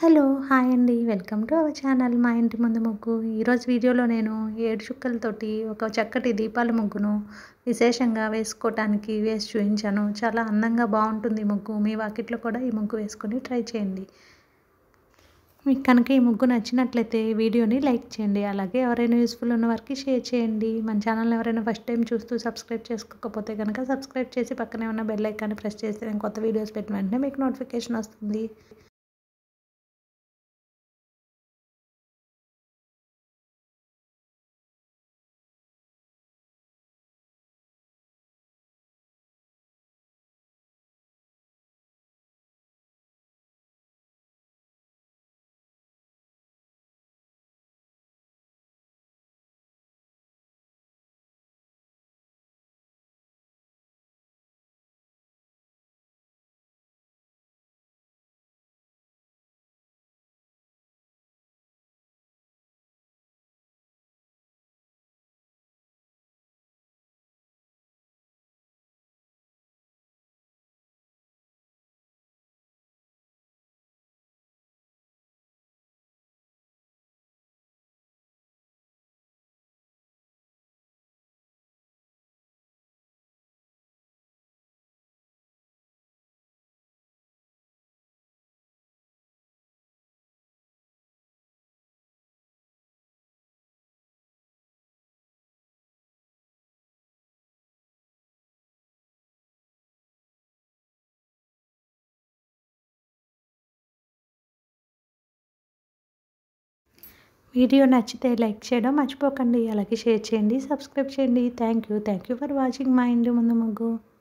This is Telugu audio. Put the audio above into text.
హలో హాయ్ అండి వెల్కమ్ టు అవర్ ఛానల్ మా ఇంటి ముందు ముగ్గు ఈరోజు వీడియోలో నేను ఏడు చుక్కలతోటి ఒక చక్కటి దీపాల ముగ్గును విశేషంగా వేసుకోవటానికి వేసి చూపించాను చాలా అందంగా బాగుంటుంది ఈ ముగ్గు మీ వాకిట్లో కూడా ఈ ముగ్గు వేసుకొని ట్రై చేయండి మీకు కనుక ఈ ముగ్గు నచ్చినట్లయితే వీడియోని లైక్ చేయండి అలాగే ఎవరైనా యూస్ఫుల్ ఉన్న వారికి షేర్ చేయండి మన ఛానల్ ఎవరైనా ఫస్ట్ టైం చూస్తూ సబ్స్క్రైబ్ చేసుకోకపోతే కనుక సబ్స్క్రైబ్ చేసి పక్కనే ఉన్న బెల్ ఐకాన్ని ప్రెస్ చేస్తే నేను కొత్త వీడియోస్ పెట్టిన వెంటనే మీకు నోటిఫికేషన్ వస్తుంది వీడియో నచ్చితే లైక్ చేయడం మర్చిపోకండి అలాగే షేర్ చేయండి సబ్స్క్రైబ్ చేయండి thank you thank you for watching మా ఇంటి ముందు ముగ్గు